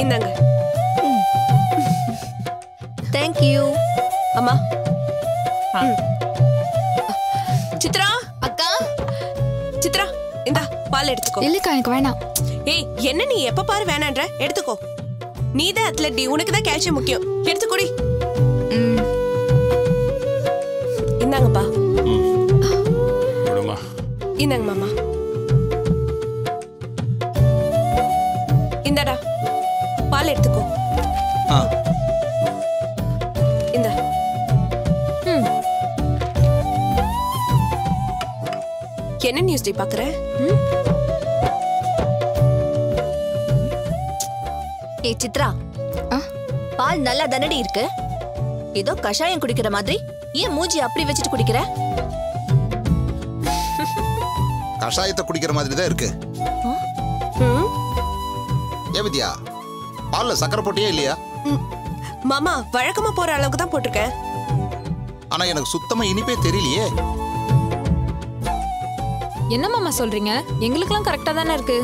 இந்தாங்க தேங்க்யூ அம்மா ஆ. ம். சித்ரா அக்கா சித்ரா இந்தா பால் எடுத்துக்கோ இல்லக்கா எனக்கு வேணாம் ஏய் என்ன நீ எப்ப பாரு வேணான்ற எடுத்துக்கோ நீ தான் அத்லட் டி உனக்கு தான் கால்சியம் முக்கியம் எடுத்துக்கோடி ம், இந்தாங்கப்பா விடுமா இந்தாங்க மாமா இந்தாடா பால் எடுத்துக்கோ ஆ இந்த ம். என்ன நியூஸ் டி பாக்குற ம்? ஏ சித்ரா ஆ? பால் நல்லா தானடி இருக்கு ஏதோ கஷாயம் குடிக்கிற மாதிரி ஏன் மூஞ்சி அப்படி வச்சுட்டு குடிக்கிற கஷாயத்தை குடிக்கிற மாதிரி தான் இருக்கு ம்? ஏ வித்யா பால்ல சக்கரை போட்டியே இல்லையா ம். மாமா வழக்கமா போற அளவுக்கு தான் போட்டிருக்கேன் ஆனா எனக்கு சுத்தமா இனிப்பே தெரியலையே என்ன மாமா சொல்றீங்க எங்களுக்கெல்லாம் கரெக்டா தானே இருக்கு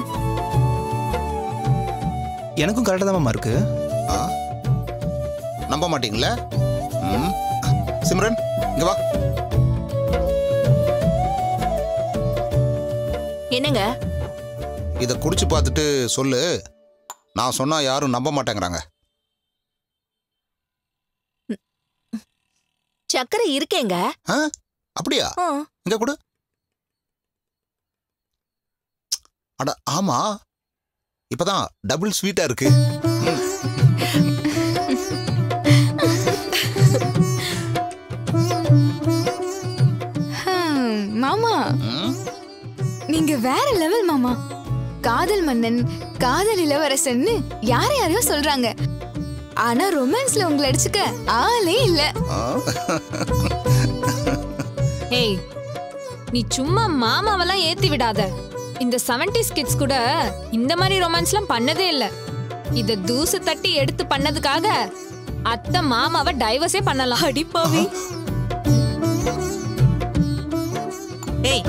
எனக்கும் கரெக்டாக தான் இருக்கு ஆ? நம்ப மாட்டீங்களா ம். சிம்ரன் இங்க வா என்னங்க இத குடிச்சு பார்த்துட்டு சொல்லு நான் சொன்னா யாரும் நம்ப மாட்டேங்கிறாங்க சக்கரை இருக்கேங்க ஆ? அப்படியா ஆ. இங்க கொடு அட ஆமா இப்பதான் டபுள் ஸ்வீட்டா இருக்கு ம். ஹம், மாமா ம். நீங்க வேற லெவல் மாமா காதல் மன்னன் காதல் இளவரசன்னு யார யாரையோ சொல்றாங்க ஆனா ரொமான்ஸ்ல உங்களை அடிச்சுக்க ஆளே இல்ல ஆ? ஏய் நீ சும்மா மாமாவெல்லாம் ஏத்தி விடாத இந்த 70s கிட்ஸ் கூட இந்த மாதிரி ரொமான்ஸ்லாம் பண்ணதே இல்ல இத தூசு தட்டி எடுத்து பண்ணதுக்காக அத்தை மாமாவை டைவர்ஸே பண்ணலாம் அடிப்பாவி ஏய்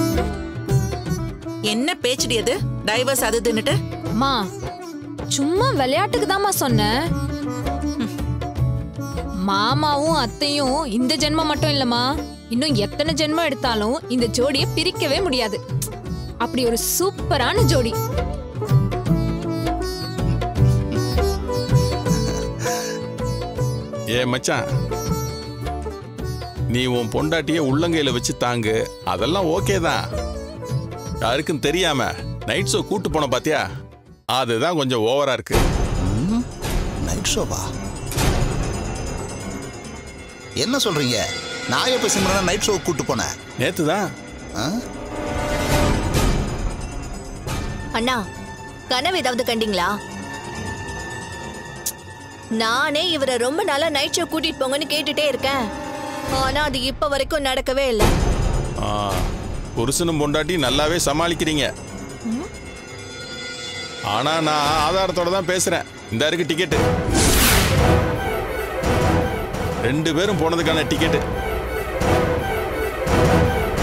என்ன பேச்சுடி அது டைவர்ஸ் அது இதுன்னுட்டு மா சும்மா விளையாட்டுக்கு தாம்மா சொன்னேன் மாமாவும் அத்தையும் இந்த ஜென்மம் மட்டும் இல்லம்மா இன்னும் எத்தனை ஜென்மம் எடுத்தாலும் இந்த ஜோடியை பிரிக்கவே முடியாது அப்படி ஒரு சூப்பரான ஜோடி ஏ மச்சான் நீ உன் பொண்டாட்டிய உள்ளங்கையில வச்சு தாங்கு அதெல்லாம் ஓகே தான் யாருக்கும் தெரியாம நைட் ஷோ கூட்டு போன பாத்தியா அதுதான் கொஞ்சம் ஓவரா இருக்கு ம். நைட் ஷோவா என்ன சொல்றீங்க நான் எப்ப சிம்ரனை நைட் ஷோ கூட்டு போனேன் நேத்து தான் ஆ? அண்ணா கனவு ஏதாவது கண்டீங்களா நானே இவரை ரொம்ப நாளா நைட் ஷோ கூட்டிட்டு போங்கன்னு கேட்டுட்டே இருக்கேன் ஆனா அது இப்ப வரைக்கும் நடக்கவே இல்லை ஆ, புருஷனும் பொண்டாட்டி நல்லாவே சமாளிக்கிறீங்க ஆனா நான் ஆதாரத்தோட தான் பேசுறேன் இந்த இருக்கு டிக்கெட்டு ரெண்டு பேரும் போனதுக்கான டிக்கெட்டு